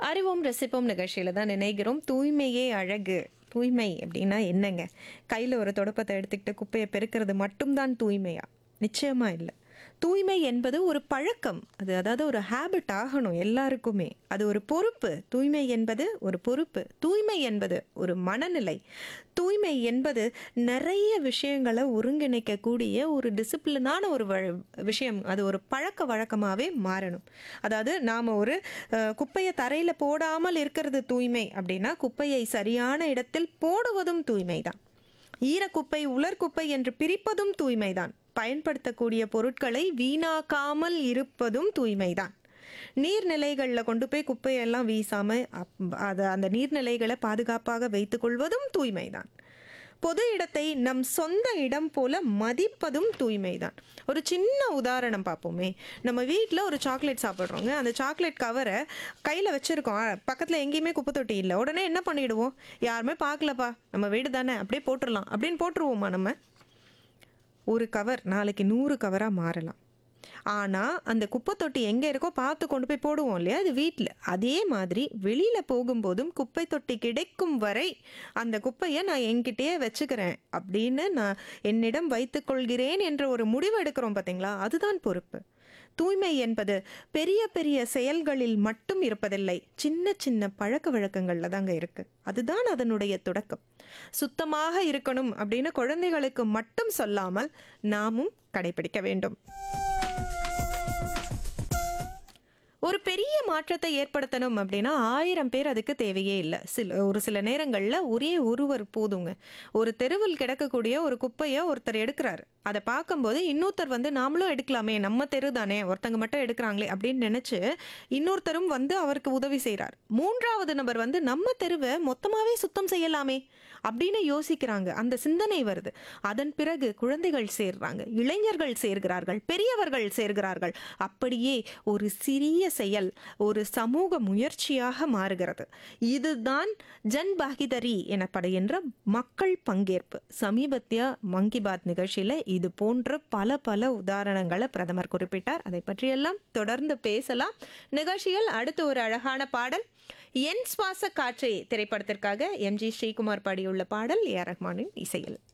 அறிவோம் ரசிப்போம் நிகழ்ச்சியில் தான் நினைக்கிறோம் தூய்மையே அழகு தூய்மை அப்படின்னா என்னங்க கையில் ஒரு தொடப்பத்தை எடுத்துக்கிட்டு குப்பையை பெருக்கிறது மட்டும்தான் தூய்மையா நிச்சயமா இல்லை தூய்மை என்பது ஒரு பழக்கம் அது அதாவது ஒரு ஹேபிட் ஆகணும் எல்லாருக்குமே அது ஒரு பொறுப்பு தூய்மை என்பது ஒரு பொறுப்பு தூய்மை என்பது ஒரு மனநிலை தூய்மை என்பது நிறைய விஷயங்களை ஒருங்கிணைக்கக்கூடிய ஒரு டிசிப்ளினான ஒரு வ- விஷயம் அது ஒரு பழக்க வழக்கமாகவே மாறணும் அதாவது நாம் ஒரு அஹ், குப்பையை தரையில் போடாமல் இருக்கிறது தூய்மை அப்படின்னா குப்பையை சரியான இடத்தில் போடுவதும் தூய்மை தான் ஈரக்குப்பை உலர்குப்பை என்று பிரிப்பதும் தூய்மைதான் பயன்படுத்தக்கூடிய பொருட்களை வீணாக்காமல் இருப்பதும் தூய்மைதான் நீர்நிலைகளில் கொண்டு போய் குப்பையெல்லாம் வீசாம அப்- அது அந்த நீர்நிலைகளை பாதுகாப்பாக வைத்துக்கொள்வதும் தூய்மைதான் பொது இடத்தை நம் சொந்த இடம் போல மதிப்பதும் தூய்மைதான் ஒரு சின்ன உதாரணம் பார்ப்போமே நம்ம வீட்டில் ஒரு சாக்லேட் சாப்பிட்றோங்க அந்த சாக்லேட் கவரை கையில் வச்சுருக்கோம் பக்கத்தில் எங்கேயுமே குப்பை தொட்டி இல்லை உடனே என்ன பண்ணிடுவோம் யாருமே பார்க்கலப்பா நம்ம வீடு தானே அப்படியே போட்டுடலாம் அப்படின்னு போட்டுருவோமா நம்ம ஒரு கவர் நாளைக்கு நூறு கவராக மாறலாம் ஆனால் அந்த குப்பை தொட்டி எங்கே இருக்கோ பார்த்து கொண்டு போய் போடுவோம் இல்லையா அது வீட்டில் அதே மாதிரி வெளியில் போகும்போதும் குப்பை தொட்டி கிடைக்கும் வரை அந்த குப்பையை நான் என்கிட்டயே வச்சுக்கிறேன் அப்படின்னு நான் என்னிடம் வைத்துக்கொள்கிறேன் என்ற ஒரு முடிவு எடுக்கிறோம் பார்த்தீங்களா அதுதான் பொறுப்பு தூய்மை என்பது பெரிய பெரிய செயல்களில் மட்டும் இருப்பதில்லை சின்ன சின்ன பழக்க வழக்கங்கள்ல தாங்க இருக்கு அதுதான் அதனுடைய தொடக்கம் சுத்தமாக இருக்கணும் அப்படின்னு குழந்தைகளுக்கு மட்டும் சொல்லாமல் நாமும் கடைபிடிக்க வேண்டும் ஒரு பெரிய மாற்றத்தை ஏற்படுத்தணும் அப்படின்னா ஆயிரம் பேர் அதுக்கு தேவையே இல்லை சில ஒரு சில நேரங்களில் ஒரே ஒருவர் போதுங்க ஒரு தெருவில் கிடக்கக்கூடிய ஒரு குப்பையை ஒருத்தர் எடுக்கிறாரு அதை பார்க்கும்போது இன்னொருத்தர் வந்து நாமளும் எடுக்கலாமே நம்ம தெரு தானே ஒருத்தங்க மட்டும் எடுக்கிறாங்களே அப்படின்னு நினச்சி இன்னொருத்தரும் வந்து அவருக்கு உதவி செய்கிறார் மூன்றாவது நபர் வந்து நம்ம தெருவை மொத்தமாகவே சுத்தம் செய்யலாமே அப்படின்னு யோசிக்கிறாங்க அந்த சிந்தனை வருது அதன் பிறகு குழந்தைகள் சேர்றாங்க இளைஞர்கள் சேர்கிறார்கள் பெரியவர்கள் சேர்கிறார்கள் அப்படியே ஒரு சிறிய செயல் ஒரு சமூக முயற்சியாக மாறுகிறது இதுதான் ஜன் பாகிதரி எனப்படுகின்ற மக்கள் பங்கேற்பு சமீபத்திய மங்கி பாத் நிகழ்ச்சியில் இது போன்ற பல பல உதாரணங்களை பிரதமர் குறிப்பிட்டார் அதை பற்றியெல்லாம் தொடர்ந்து பேசலாம் நிகழ்ச்சியில் அடுத்து ஒரு அழகான பாடல் என் சுவாச காற்றை திரைப்படத்திற்காக எம்ஜி ஸ்ரீகுமார் பாடியுள்ள பாடல் ஏ ஆர் ரஹ்மானின் இசையில்